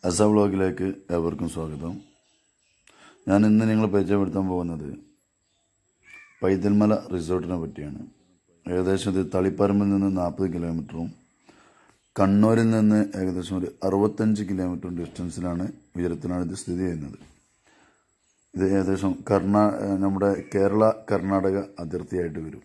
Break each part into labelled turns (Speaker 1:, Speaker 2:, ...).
Speaker 1: അസ വ്ളോഗിലേക്ക് ഏവർക്കും സ്വാഗതം ഞാൻ ഇന്ന് നിങ്ങളെ പരിചയപ്പെടുത്താൻ പോകുന്നത് പൈതൽമല റിസോർട്ടിനെ പറ്റിയാണ് ഏകദേശം ഇത് തളിപ്പറമ്പിൽ നിന്ന് നാൽപ്പത് കിലോമീറ്ററും കണ്ണൂരിൽ നിന്ന് ഏകദേശം ഒരു അറുപത്തഞ്ച് കിലോമീറ്റർ ഡിസ്റ്റൻസിലാണ് ഉയരത്തിലാണ് ഇത് സ്ഥിതി ചെയ്യുന്നത് ഇത് ഏകദേശം കർണാ നമ്മുടെ കേരള കർണാടക അതിർത്തിയായിട്ട് വരും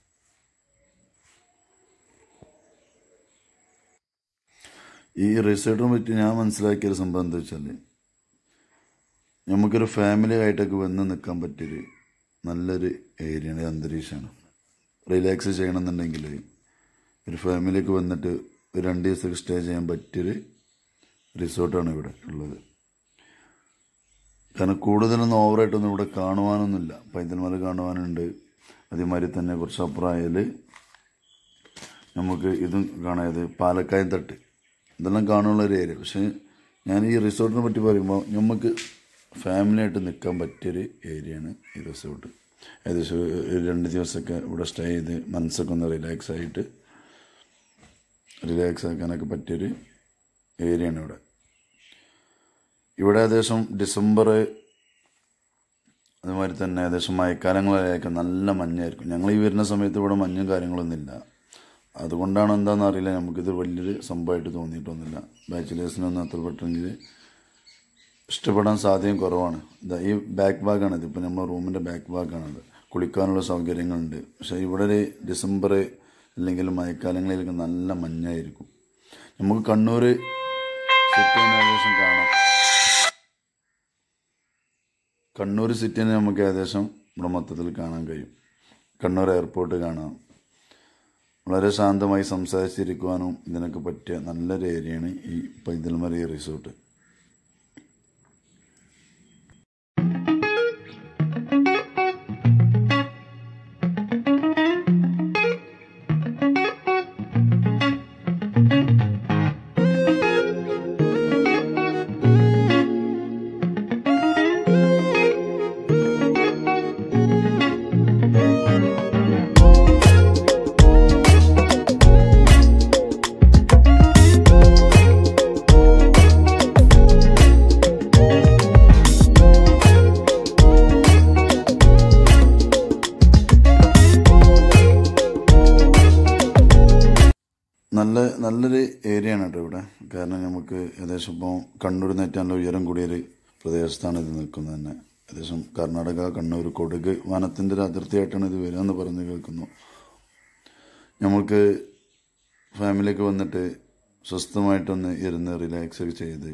Speaker 1: ഈ റിസോർട്ടിനെ പറ്റി ഞാൻ മനസ്സിലാക്കിയ ഒരു സംഭവം എന്താ വെച്ചാൽ നമുക്കൊരു ഫാമിലി ആയിട്ടൊക്കെ വന്ന് നിൽക്കാൻ പറ്റിയൊരു നല്ലൊരു ഏരിയയാണ് അന്തരീക്ഷമാണ് റിലാക്സ് ചെയ്യണമെന്നുണ്ടെങ്കിൽ ഒരു ഫാമിലിക്ക് വന്നിട്ട് ഒരു രണ്ട് ദിവസമൊക്കെ സ്റ്റേ ചെയ്യാൻ പറ്റിയൊരു റിസോർട്ടാണ് ഇവിടെ ഉള്ളത് കാരണം കൂടുതലൊന്നും ഓവറായിട്ടൊന്നും ഇവിടെ കാണുവാനൊന്നുമില്ല പൈതൽമല കാണുവാനുണ്ട് അതേമാതിരി തന്നെ കുറച്ച് അപ്പുറമായാൽ നമുക്ക് ഇതും കാണാത് പാലക്കായം തട്ട് ഇതെല്ലാം കാണാനുള്ള ഒരു ഏരിയ പക്ഷേ ഞാൻ ഈ റിസോർട്ടിനെ പറ്റി പറയുമ്പോൾ നമുക്ക് ഫാമിലിയായിട്ട് നിൽക്കാൻ പറ്റിയൊരു ഏരിയയാണ് ഈ റിസോർട്ട് ഏകദേശം ഒരു രണ്ട് ദിവസമൊക്കെ ഇവിടെ സ്റ്റേ ചെയ്ത് മനസ്സൊക്കെ ഒന്ന് റിലാക്സ് ആയിട്ട് റിലാക്സ് ആക്കാനൊക്കെ പറ്റിയൊരു ഏരിയയാണ് ഇവിടെ ഇവിടെ ഏകദേശം ഡിസംബർ അതുമാതിരി തന്നെ ഏകദേശം മഴക്കാലങ്ങളിലൊക്കെ നല്ല മഞ്ഞായിരിക്കും ഞങ്ങൾ ഈ വരുന്ന സമയത്ത് ഇവിടെ മഞ്ഞും കാര്യങ്ങളൊന്നുമില്ല അതുകൊണ്ടാണ് എന്താണെന്ന് അറിയില്ല നമുക്കിത് വലിയൊരു സംഭവമായിട്ട് തോന്നിയിട്ടൊന്നുമില്ല ബാച്ചിലേഴ്സിനൊന്നും അത്ര പെട്ടെങ്കിൽ ഇഷ്ടപ്പെടാൻ സാധ്യതയും കുറവാണ് ഇതാ ഈ ബാക്ക് ഭാഗമാണ് ഇതിപ്പോൾ നമ്മുടെ റൂമിൻ്റെ ബാക്ക് ഭാഗമാണത് കുളിക്കാനുള്ള സൗകര്യങ്ങളുണ്ട് പക്ഷേ ഇവിടെ ഒരു ഡിസംബർ അല്ലെങ്കിൽ മഴക്കാലങ്ങളിലൊക്കെ നല്ല മഞ്ഞായിരിക്കും നമുക്ക് കണ്ണൂർ സിറ്റി ഏകദേശം കാണാം കണ്ണൂർ സിറ്റിനെ നമുക്ക് ഏകദേശം ഇവിടെ മൊത്തത്തിൽ കാണാൻ കഴിയും കണ്ണൂർ എയർപോർട്ട് കാണാം വളരെ ശാന്തമായി സംസാരിച്ചിരിക്കുവാനും ഇതിനൊക്കെ പറ്റിയ നല്ലൊരു ഏരിയയാണ് ഈ പൈതൽമല റിസോർട്ട് നല്ല നല്ലൊരു ഏരിയ ആണ് കേട്ടോ ഇവിടെ കാരണം നമുക്ക് ഏകദേശം ഇപ്പോൾ കണ്ണൂർ നേറ്റാനുള്ള ഉയരം കൂടിയൊരു പ്രദേശത്താണ് ഇത് നിൽക്കുന്നത് തന്നെ ഏകദേശം കർണാടക കണ്ണൂർ കൊടുക് വനത്തിൻ്റെ ഒരു അതിർത്തിയായിട്ടാണ് ഇത് വരിക എന്ന് പറഞ്ഞ് കേൾക്കുന്നു നമുക്ക് ഫാമിലിയൊക്കെ വന്നിട്ട് സ്വസ്ഥമായിട്ടൊന്ന് ഇരുന്ന് റിലാക്സ് ഒക്കെ ചെയ്ത്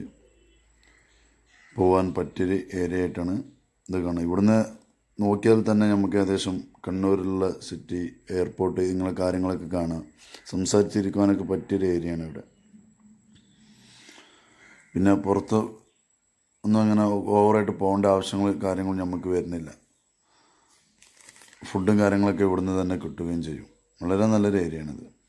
Speaker 1: പോകാൻ പറ്റിയൊരു ഏരിയ ആയിട്ടാണ് ഇത് കാണുന്നത് ഇവിടുന്ന് നോക്കിയാൽ തന്നെ നമുക്ക് ഏകദേശം കണ്ണൂരിലുള്ള സിറ്റി എയർപോർട്ട് ഇങ്ങനെ കാര്യങ്ങളൊക്കെ കാണാം സംസാരിച്ചിരിക്കുവാനൊക്കെ പറ്റിയൊരു ഏരിയയാണ് ഇവിടെ പിന്നെ പുറത്ത് ഒന്നും അങ്ങനെ ഓവറായിട്ട് പോകേണ്ട ആവശ്യങ്ങൾ കാര്യങ്ങൾ നമുക്ക് വരുന്നില്ല ഫുഡും കാര്യങ്ങളൊക്കെ ഇവിടുന്ന് തന്നെ കിട്ടുകയും ചെയ്യും വളരെ നല്ലൊരു ഏരിയയാണിത്